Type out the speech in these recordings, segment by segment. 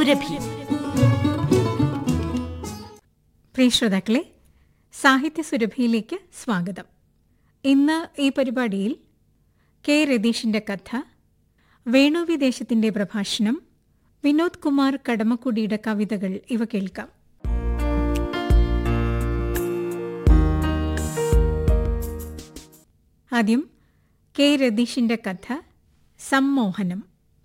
സുരഭി പ്രിയ ശ്രോതാക്കളെ സാഹിത്യ സുരഭിയിലേക്ക് സ്വാഗതം ഇന്ന് ഈ പരിപാടിയിൽ കെ രതീഷിന്റെ കഥ വേണുവിദേശത്തിന്റെ പ്രഭാഷണം വിനോദ് കുമാർ കടമക്കുടിയുടെ കവിതകൾ ഇവ കേൾക്കാം ആദ്യം കെ രതീഷിന്റെ കഥ സമ്മോഹനം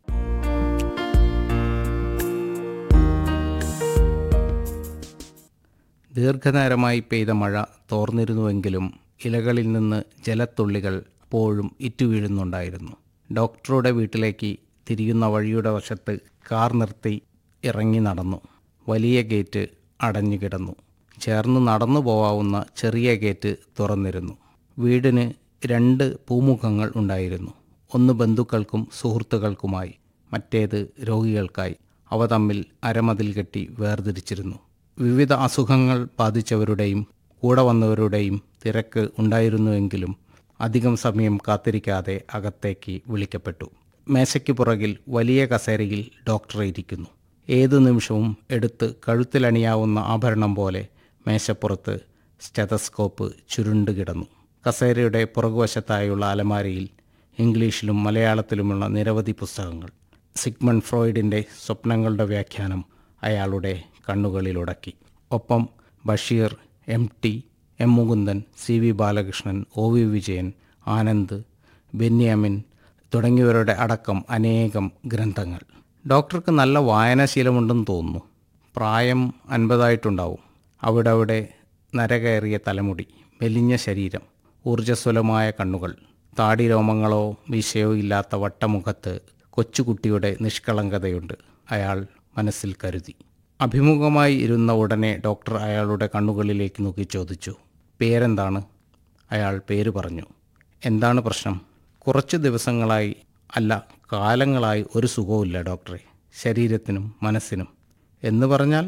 ദീർഘനേരമായി പെയ്ത മഴ തോർന്നിരുന്നുവെങ്കിലും ഇലകളിൽ നിന്ന് ജലത്തുള്ളികൾ അപ്പോഴും ഇറ്റുവീഴുന്നുണ്ടായിരുന്നു ഡോക്ടറുടെ വീട്ടിലേക്ക് തിരിയുന്ന വഴിയുടെ വശത്ത് കാർ നിർത്തി ഇറങ്ങി നടന്നു വലിയ ഗേറ്റ് അടഞ്ഞു കിടന്നു ചേർന്ന് നടന്നു പോവാവുന്ന ചെറിയ ഗേറ്റ് തുറന്നിരുന്നു വീടിന് രണ്ട് പൂമുഖങ്ങൾ ഉണ്ടായിരുന്നു ഒന്ന് ബന്ധുക്കൾക്കും സുഹൃത്തുക്കൾക്കുമായി മറ്റേത് രോഗികൾക്കായി അവ തമ്മിൽ അരമതിൽ കെട്ടി വേർതിരിച്ചിരുന്നു വിവിധ അസുഖങ്ങൾ ബാധിച്ചവരുടെയും കൂടെ വന്നവരുടെയും തിരക്ക് ഉണ്ടായിരുന്നുവെങ്കിലും അധികം സമയം കാത്തിരിക്കാതെ അകത്തേക്ക് വിളിക്കപ്പെട്ടു മേശയ്ക്ക് പുറകിൽ വലിയ കസേരയിൽ ഡോക്ടർ ഇരിക്കുന്നു ഏതു നിമിഷവും എടുത്ത് കഴുത്തിലണിയാവുന്ന ആഭരണം പോലെ മേശപ്പുറത്ത് സ്റ്റെതസ്കോപ്പ് ചുരുണ്ട് കിടന്നു കസേരയുടെ പുറകുവശത്തായുള്ള അലമാരയിൽ ഇംഗ്ലീഷിലും മലയാളത്തിലുമുള്ള നിരവധി പുസ്തകങ്ങൾ സിഗ്മണ്ട് ഫ്രോയിഡിൻ്റെ സ്വപ്നങ്ങളുടെ വ്യാഖ്യാനം അയാളുടെ കണ്ണുകളിലുടക്കി ഒപ്പം Basheer M T M Mukundan C V Balakrishnan O V Vijayan Anand Benyamin തുടങ്ങിയവരുടെ അടക്കം അനേകം ഗ്രന്ഥങ്ങൾ ഡോക്ടർക്ക് നല്ല വായനാശീലമുണ്ടെന്ന് തോന്നുന്നു പ്രായം അൻപതായിട്ടുണ്ടാവും അവിടെ അവിടെ നരകയറിയ തലമുടി മെലിഞ്ഞ ശരീരം ഊർജ്ജസ്വലമായ കണ്ണുകൾ താടി രോമങ്ങളോ മീശയോ ഇല്ലാത്ത വട്ടമുഖത്ത് കൊച്ചുകുട്ടിയുടെ നിഷ്കളങ്കതയുണ്ട് അയാൾ മനസ്സിൽ കരുതി അഭിമുഖമായി ഇരുന്ന ഉടനെ ഡോക്ടർ അയാളുടെ കണ്ണുകളിലേക്ക് നോക്കി ചോദിച്ചു പേരെന്താണ് അയാൾ പേര് പറഞ്ഞു എന്താണ് പ്രശ്നം കുറച്ച് ദിവസങ്ങളായി അല്ല കാലങ്ങളായി ഒരു സുഖവുമില്ല ഡോക്ടറെ ശരീരത്തിനും മനസ്സിനും എന്ന് പറഞ്ഞാൽ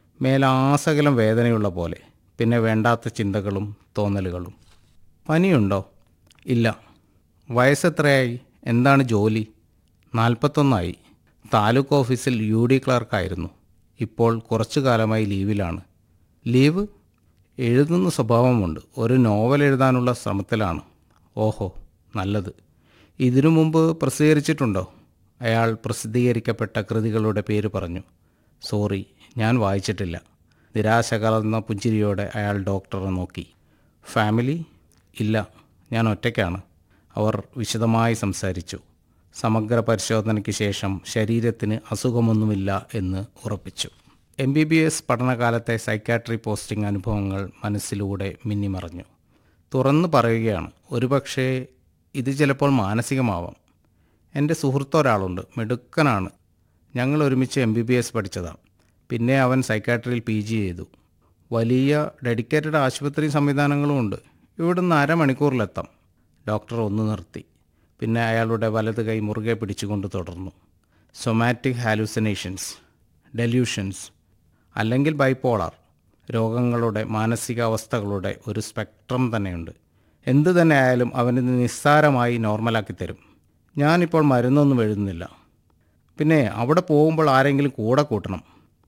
മേലാസകലം വേദനയുള്ള പോലെ പിന്നെ വേണ്ടാത്ത ചിന്തകളും തോന്നലുകളും പനിയുണ്ടോ ഇല്ല വയസ്സെത്രയായി എന്താണ് ജോലി നാൽപ്പത്തൊന്നായി താലൂക്ക് ഓഫീസിൽ യു ഡി ക്ലർക്കായിരുന്നു ഇപ്പോൾ കുറച്ചു കാലമായി ലീവിലാണ് ലീവ് എഴുതുന്ന സ്വഭാവമുണ്ട് ഒരു നോവൽ എഴുതാനുള്ള ശ്രമത്തിലാണ് ഓഹോ നല്ലത് ഇതിനു മുമ്പ് പ്രസിദ്ധീകരിച്ചിട്ടുണ്ടോ അയാൾ പ്രസിദ്ധീകരിക്കപ്പെട്ട കൃതികളുടെ പേര് പറഞ്ഞു സോറി ഞാൻ വായിച്ചിട്ടില്ല നിരാശ കലർന്ന പുഞ്ചിരിയോടെ അയാൾ ഡോക്ടറെ നോക്കി ഫാമിലി ഇല്ല ഞാൻ ഒറ്റയ്ക്കാണ് അവർ വിശദമായി സംസാരിച്ചു സമഗ്ര പരിശോധനയ്ക്ക് ശേഷം ശരീരത്തിന് അസുഖമൊന്നുമില്ല എന്ന് ഉറപ്പിച്ചു എം ബി ബി എസ് പഠനകാലത്തെ സൈക്കാട്രി പോസ്റ്റിംഗ് അനുഭവങ്ങൾ മനസ്സിലൂടെ മിന്നിമറഞ്ഞു തുറന്നു പറയുകയാണ് ഒരുപക്ഷേ ഇത് ചിലപ്പോൾ മാനസികമാവാം എൻ്റെ സുഹൃത്ത് ഒരാളുണ്ട് മിടുക്കനാണ് ഞങ്ങൾ ഒരുമിച്ച് എം ബി ബി എസ് പഠിച്ചതാണ് പിന്നെ അവൻ സൈക്കാട്രിയിൽ പി ജി ചെയ്തു വലിയ ഡെഡിക്കേറ്റഡ് ആശുപത്രി സംവിധാനങ്ങളും ഉണ്ട് ഇവിടുന്ന് അരമണിക്കൂറിലെത്താം ഡോക്ടർ ഒന്ന് നിർത്തി പിന്നെ അയാളുടെ വലത് കൈ മുറുകെ പിടിച്ചുകൊണ്ട് തുടർന്നു സൊമാറ്റിക് ഹാലൂസിനേഷൻസ് ഡെല്യൂഷൻസ് അല്ലെങ്കിൽ ബൈപ്പോളാർ രോഗങ്ങളുടെ മാനസികാവസ്ഥകളുടെ ഒരു സ്പെക്ട്രം തന്നെയുണ്ട് എന്തു തന്നെ ആയാലും അവനിത് നിസ്സാരമായി നോർമലാക്കി തരും ഞാനിപ്പോൾ മരുന്നൊന്നും എഴുതുന്നില്ല പിന്നെ അവിടെ പോകുമ്പോൾ ആരെങ്കിലും കൂടെ കൂട്ടണം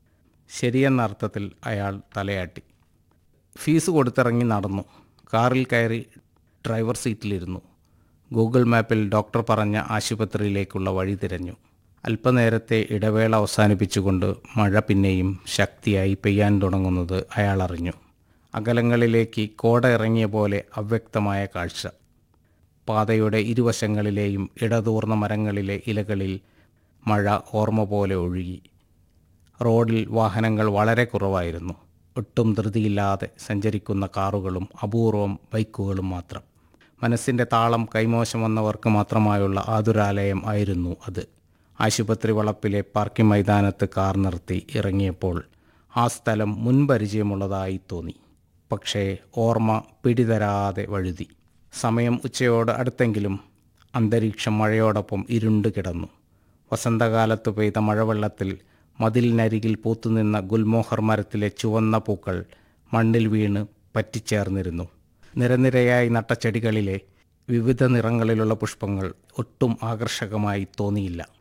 ശരിയെന്ന അർത്ഥത്തിൽ അയാൾ തലയാട്ടി ഫീസ് കൊടുത്തിറങ്ങി നടന്നു കാറിൽ കയറി ഡ്രൈവർ സീറ്റിലിരുന്നു ഗൂഗിൾ മാപ്പിൽ ഡോക്ടർ പറഞ്ഞ ആശുപത്രിയിലേക്കുള്ള വഴി തിരഞ്ഞു അല്പനേരത്തെ ഇടവേള അവസാനിപ്പിച്ചുകൊണ്ട് മഴ പിന്നെയും ശക്തിയായി പെയ്യാൻ തുടങ്ങുന്നത് അയാൾ അറിഞ്ഞു അകലങ്ങളിലേക്ക് കോട ഇറങ്ങിയ പോലെ അവ്യക്തമായ കാഴ്ച പാതയുടെ ഇരുവശങ്ങളിലെയും ഇടതൂർന്ന മരങ്ങളിലെ ഇലകളിൽ മഴ ഓർമ്മ പോലെ ഒഴുകി റോഡിൽ വാഹനങ്ങൾ വളരെ കുറവായിരുന്നു ഒട്ടും ധൃതിയില്ലാതെ സഞ്ചരിക്കുന്ന കാറുകളും അപൂർവം ബൈക്കുകളും മാത്രം മനസ്സിൻ്റെ താളം കൈമോശം വന്നവർക്ക് മാത്രമായുള്ള ആതുരാലയം ആയിരുന്നു അത് ആശുപത്രി വളപ്പിലെ പാർക്കിംഗ് മൈതാനത്ത് കാർ നിർത്തി ഇറങ്ങിയപ്പോൾ ആ സ്ഥലം മുൻപരിചയമുള്ളതായി തോന്നി പക്ഷേ ഓർമ്മ പിടിതരാതെ വഴുതി സമയം ഉച്ചയോട് അടുത്തെങ്കിലും അന്തരീക്ഷം മഴയോടൊപ്പം ഇരുണ്ട് കിടന്നു വസന്തകാലത്ത് പെയ്ത മഴവെള്ളത്തിൽ മതിലിനരികിൽ പൂത്തുനിന്ന ഗുൽമോഹർ മരത്തിലെ ചുവന്ന പൂക്കൾ മണ്ണിൽ വീണ് പറ്റിച്ചേർന്നിരുന്നു നിരനിരയായി നട്ട ചെടികളിലെ വിവിധ നിറങ്ങളിലുള്ള പുഷ്പങ്ങൾ ഒട്ടും ആകർഷകമായി തോന്നിയില്ല